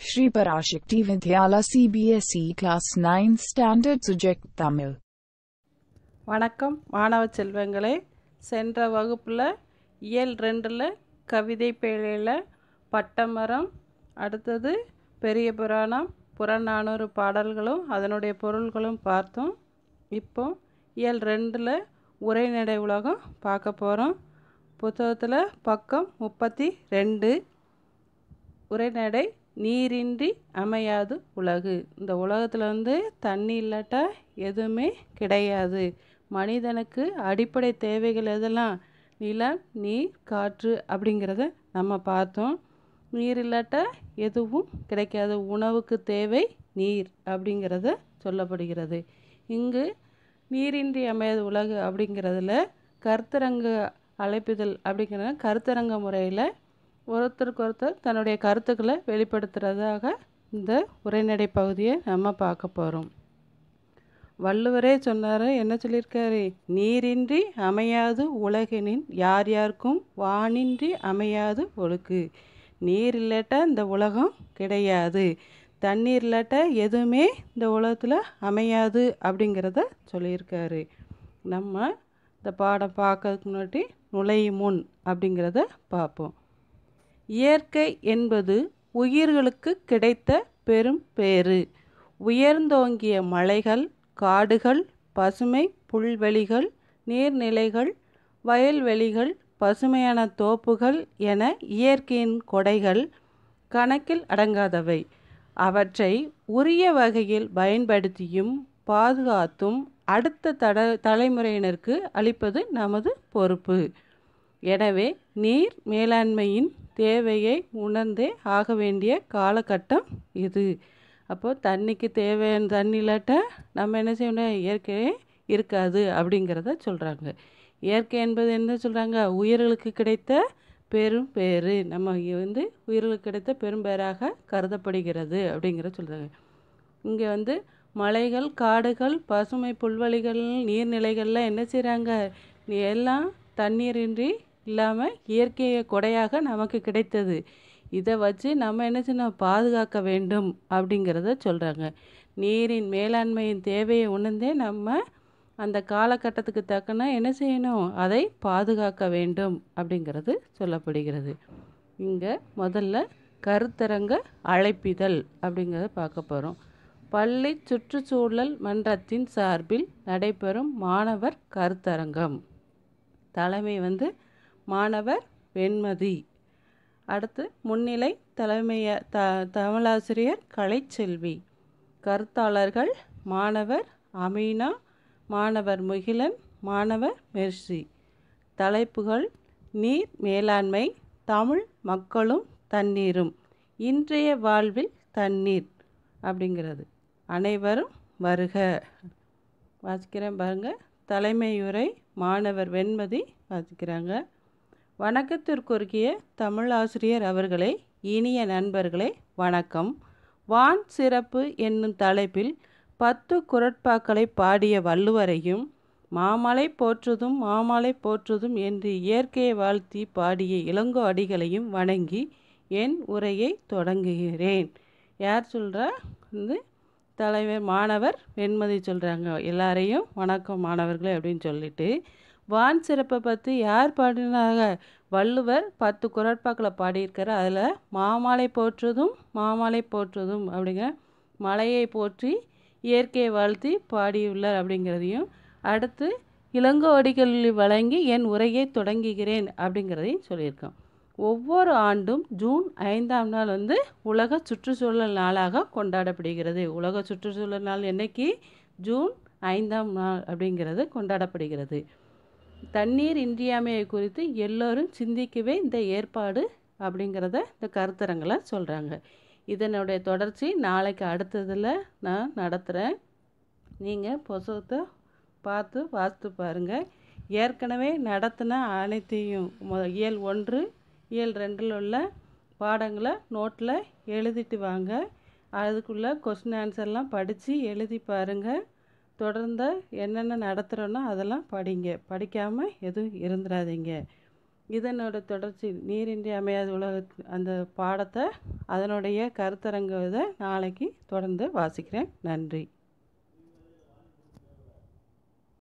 Shri Parashakti Vidyala CBSE Class 9 Standard Subject Tamil வணக்கம் மாணவ செல்வங்களே சென்ற வகுப்பில் இயல் ரெண்டில் கவிதை பேழையில் பட்டமரம் அடுத்தது பெரிய புராணம் புறநானூறு பாடல்களும் அதனுடைய பொருள்களும் பார்த்தோம் இப்போ இயல் ரெண்டில் உரைநடை உலகம் பார்க்க போகிறோம் புத்தகத்தில் பக்கம் முப்பத்தி ரெண்டு உரைநடை நீரின்றி அமையாது உலகு இந்த உலகத்தில் வந்து தண்ணி இல்லாட்டா எதுவுமே கிடையாது மனிதனுக்கு அடிப்படை தேவைகள் எதெல்லாம் நிலம் நீர் காற்று அப்படிங்கிறத நம்ம பார்த்தோம் நீர் இல்லாட்டா எதுவும் கிடைக்காது உணவுக்கு தேவை நீர் அப்படிங்கிறத சொல்லப்படுகிறது இங்கு நீரின்றி அமையாத உலகு அப்படிங்கிறதுல கருத்தரங்கு அழைப்புதல் அப்படிங்கிற கருத்தரங்க முறையில் ஒருத்தருக்கு ஒருத்தர் தன்னுடைய கருத்துக்களை வெளிப்படுத்துகிறதாக இந்த உரைநடை பகுதியை நம்ம பார்க்க போகிறோம் வள்ளுவரே சொன்னார் என்ன சொல்லியிருக்காரு நீரின்றி அமையாது உலகினின் யார் யாருக்கும் வானின்றி அமையாது ஒழுக்கு நீர் இல்லாட்டா இந்த உலகம் கிடையாது தண்ணீர் இல்லாட்டா எதுவுமே இந்த உலகத்தில் அமையாது அப்படிங்கிறத சொல்லியிருக்காரு நம்ம இந்த பாடம் பார்க்கறதுக்கு முன்னாடி நுழையும் முன் அப்படிங்கிறத பார்ப்போம் இயற்கை என்பது உயிர்களுக்கு கிடைத்த பெரும் பேறு உயர்ந்தோங்கிய மலைகள் காடுகள் பசுமை புல்வெளிகள் நீர்நிலைகள் வயல்வெளிகள் பசுமையான தோப்புகள் என இயற்கையின் கொடைகள் கணக்கில் அடங்காதவை அவற்றை உரிய வகையில் பயன்படுத்தியும் பாதுகாத்தும் அடுத்த தட தலைமுறையினருக்கு அளிப்பது நமது பொறுப்பு எனவே நீர் மேலாண்மையின் தேவையை உணர்ந்தே ஆக வேண்டிய காலகட்டம் இது அப்போது தண்ணிக்கு தேவையான தண்ணி இல்லாட்டா நம்ம என்ன செய்யணும் இயற்கையே இருக்காது அப்படிங்கிறத சொல்கிறாங்க இயற்கை என்பது என்ன சொல்கிறாங்க உயிர்களுக்கு கிடைத்த பெரும் பேரு நம்ம வந்து உயிர்களுக்கு கிடைத்த பெரும் பேராக கருதப்படுகிறது அப்படிங்கிற சொல்கிறாங்க இங்கே வந்து மலைகள் காடுகள் பசுமை புல்வெளிகள் நீர்நிலைகள்லாம் என்ன செய்கிறாங்க எல்லாம் தண்ணீரின்றி இல்லாமல் இயற்கையை கொடையாக நமக்கு கிடைத்தது இதை வச்சு நம்ம என்ன செய்யணும் பாதுகாக்க வேண்டும் அப்படிங்கிறத சொல்கிறாங்க நீரின் மேலாண்மையின் தேவையை உணர்ந்தே நம்ம அந்த காலகட்டத்துக்கு தக்கன என்ன செய்யணும் அதை பாதுகாக்க வேண்டும் அப்படிங்கிறது சொல்லப்படுகிறது இங்கே முதல்ல கருத்தரங்க அழைப்பிதழ் அப்படிங்கிறத பார்க்க போகிறோம் பள்ளி சுற்றுச்சூழல் மன்றத்தின் சார்பில் நடைபெறும் மாணவர் கருத்தரங்கம் தலைமை வந்து மாணவர் வெண்மதி அடுத்து முன்னிலை தலைமைய த தமிழாசிரியர் கலைச்செல்வி கருத்தாளர்கள் மாணவர் அமீனா மாணவர் முகிலன் மாணவர் மெர்சி தலைப்புகள் நீர் மேலாண்மை தமிழ் மக்களும் தண்ணீரும் இன்றைய வாழ்வில் தண்ணீர் அப்படிங்கிறது அனைவரும் வருக வாசிக்கிறேன் பாருங்கள் தலைமையுரை மாணவர் வெண்மதி வாசிக்கிறாங்க வணக்கத்திற்குரிய தமிழ் ஆசிரியர் அவர்களே இனிய நண்பர்களே வணக்கம் வான் சிறப்பு என்னும் தலைப்பில் பத்து குரட்பாக்களை பாடிய வள்ளுவரையும் மாமலை போற்றுதும் மாமலை போற்றுதும் என்று இயற்கையை வாழ்த்தி பாடிய இளங்கோ அடிகளையும் வணங்கி என் உரையை தொடங்குகிறேன் யார் சொல்கிறா வந்து தலைவர் மாணவர் வெண்மதி சொல்கிறாங்க எல்லாரையும் வணக்கம் மாணவர்களே அப்படின்னு சொல்லிட்டு வான் சிறப்பை பற்றி யார் பாடினாங்க வள்ளுவர் பத்து குரட்பாக்களை பாடியிருக்காரு அதில் மாமலை போற்றுதும் மாமலை போற்றுதும் அப்படிங்கிற மலையை போற்றி இயற்கையை வாழ்த்தி பாடியுள்ளார் அப்படிங்கிறதையும் அடுத்து இளங்கோடிகள் வழங்கி என் உரையை தொடங்குகிறேன் அப்படிங்கிறதையும் சொல்லியிருக்கோம் ஒவ்வொரு ஆண்டும் ஜூன் ஐந்தாம் நாள் வந்து உலக சுற்றுச்சூழல் நாளாக கொண்டாடப்படுகிறது உலக சுற்றுச்சூழல் நாள் என்னைக்கு ஜூன் ஐந்தாம் நாள் அப்படிங்கிறது கொண்டாடப்படுகிறது தண்ணீர் இன்றியாமையை குறித்து எல்லோரும் சிந்திக்கவே இந்த ஏற்பாடு அப்படிங்கிறத இந்த கருத்தரங்களை சொல்கிறாங்க இதனுடைய தொடர்ச்சி நாளைக்கு அடுத்ததில் நான் நடத்துகிறேன் நீங்கள் புத்தகத்தை பார்த்து வாசித்து பாருங்கள் ஏற்கனவே நடத்தின அனைத்தையும் இயல் ஒன்று இயல் ரெண்டில் உள்ள பாடங்களை நோட்டில் எழுதிட்டு வாங்க அதுக்குள்ளே கொஸ்டின் ஆன்சர்லாம் படித்து எழுதி பாருங்கள் தொடர்ந்து என்னென்ன நடத்துகிறோன்னோ அதெல்லாம் படிங்க படிக்காமல் எதுவும் இருந்துடாதீங்க இதனோட தொடர்ச்சி நீரின்றி அமையாத உலக அந்த பாடத்தை அதனுடைய கருத்தரங்க இதை நாளைக்கு தொடர்ந்து வாசிக்கிறேன் நன்றி